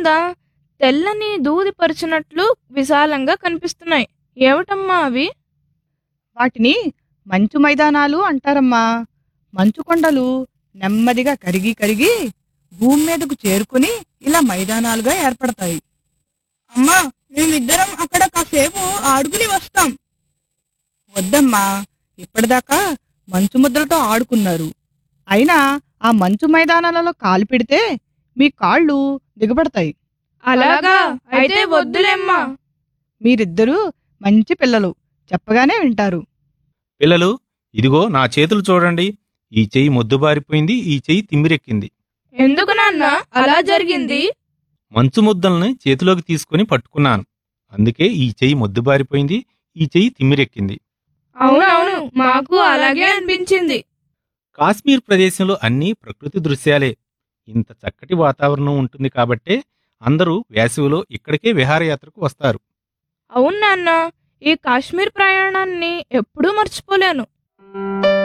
కింద తెల్లని దూది పరిచినట్లు విశాలంగా కనిపిస్తున్నాయి ఏమిటమ్మా అవి వాటిని మంచు మైదానాలు అంటారమ్మా మంచు కొండలు నెమ్మదిగా కరిగి కరిగి భూమి మీదకు చేరుకుని ఇలా మైదానాలుగా ఏర్పడతాయి అమ్మా మేమిద్దరం అక్కడ కాసేపు ఆడుకుని వస్తాం వద్దమ్మా ఇప్పటిదాకా మంచు ముద్దలతో ఆడుకున్నారు అయినా ఆ మంచు మైదానాలలో కాలు పెడితే మీ కాళ్ళు దిగబడతాయి అలాగా అయితే వద్దులేమ్మా మీరిద్దరూ మంచి పిల్లలు చెప్పగానే వింటారు పిల్లలు ఇదిగో నా చేతులు చూడండి ఈ చెయ్యి మొద్దుబారిపోయింది ఈ చెయ్యి తిమ్మిరెక్కింది ఎందుకు నాన్న అలా జరిగింది మంచు ముద్దల్ని చేతిలోకి తీసుకుని పట్టుకున్నాను అందుకే ఈ చెయ్యి మొద్దుబారిపోయింది ఈ చెయ్యి తిమ్మిరెక్కింది అవునవును మాకు అలాగే అనిపించింది కాశ్మీర్ ప్రదేశంలో అన్నీ ప్రకృతి దృశ్యాలే ఇంత చక్కటి వాతావరణం ఉంటుంది కాబట్టే అందరూ వేసవిలో ఇక్కడికే విహారయాత్రకు వస్తారు అవును నాన్న ఈ కాశ్మీర్ ప్రయాణాన్ని ఎప్పుడూ మర్చిపోలేను